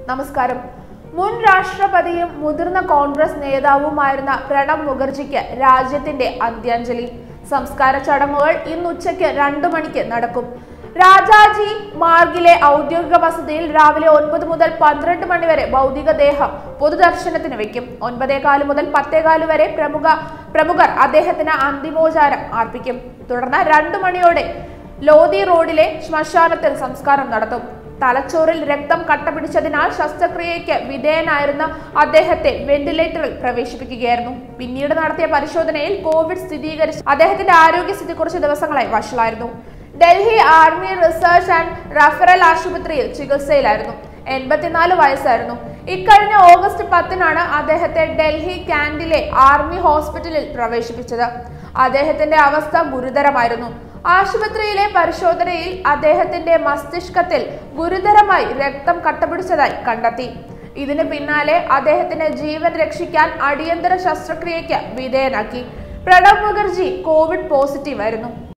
നമസ്കാരം മുൻ രാഷ്ട്രപതിയും മുതിർന്ന കോൺഗ്രസ് നേതാവുമായിരുന്ന പ്രണബ് മുഖർജിക്ക് രാജ്യത്തിന്റെ അന്ത്യാഞ്ജലി സംസ്കാര ചടങ്ങുകൾ ഇന്ന് ഉച്ചയ്ക്ക് രണ്ടു മണിക്ക് നടക്കും രാജാജി മാർഗിലെ ഔദ്യോഗിക വസതിയിൽ രാവിലെ ഒൻപത് മുതൽ പന്ത്രണ്ട് മണി വരെ ഭൗതികദേഹം പൊതുദർശനത്തിന് വെക്കും ഒൻപതേകാല് മുതൽ പത്തേകാല് വരെ പ്രമുഖ പ്രമുഖർ അദ്ദേഹത്തിന് അന്തിമോചാരം അർപ്പിക്കും തുടർന്ന് രണ്ടു മണിയോടെ ലോധി റോഡിലെ ശ്മശാനത്തിൽ സംസ്കാരം നടത്തും തലച്ചോറിൽ രക്തം കട്ടപിടിച്ചതിനാൽ ശസ്ത്രക്രിയയ്ക്ക് വിധേയനായിരുന്ന അദ്ദേഹത്തെ വെന്റിലേറ്ററിൽ പ്രവേശിപ്പിക്കുകയായിരുന്നു പിന്നീട് നടത്തിയ പരിശോധനയിൽ കോവിഡ് സ്ഥിരീകരിച്ച് അദ്ദേഹത്തിന്റെ ആരോഗ്യസ്ഥിതി കുറച്ച് ദിവസങ്ങളായി വഷളായിരുന്നു Delhi army research and referral ആശുപത്രിയിൽ ചികിത്സയിലായിരുന്നു എൺപത്തിനാല് വയസ്സായിരുന്നു ഇക്കഴിഞ്ഞ ഓഗസ്റ്റ് പത്തിനാണ് അദ്ദേഹത്തെ ഡൽഹി കാൻഡിലെ ആർമി ഹോസ്പിറ്റലിൽ പ്രവേശിപ്പിച്ചത് അദ്ദേഹത്തിന്റെ അവസ്ഥ ഗുരുതരമായിരുന്നു ആശുപത്രിയിലെ പരിശോധനയിൽ അദ്ദേഹത്തിന്റെ മസ്തിഷ്കത്തിൽ ഗുരുതരമായി രക്തം കട്ടപിടിച്ചതായി കണ്ടെത്തി ഇതിന് പിന്നാലെ അദ്ദേഹത്തിന് ജീവൻ രക്ഷിക്കാൻ അടിയന്തര ശസ്ത്രക്രിയയ്ക്ക് വിധേയനാക്കി പ്രണബ് മുഖർജി കോവിഡ് പോസിറ്റീവ് ആയിരുന്നു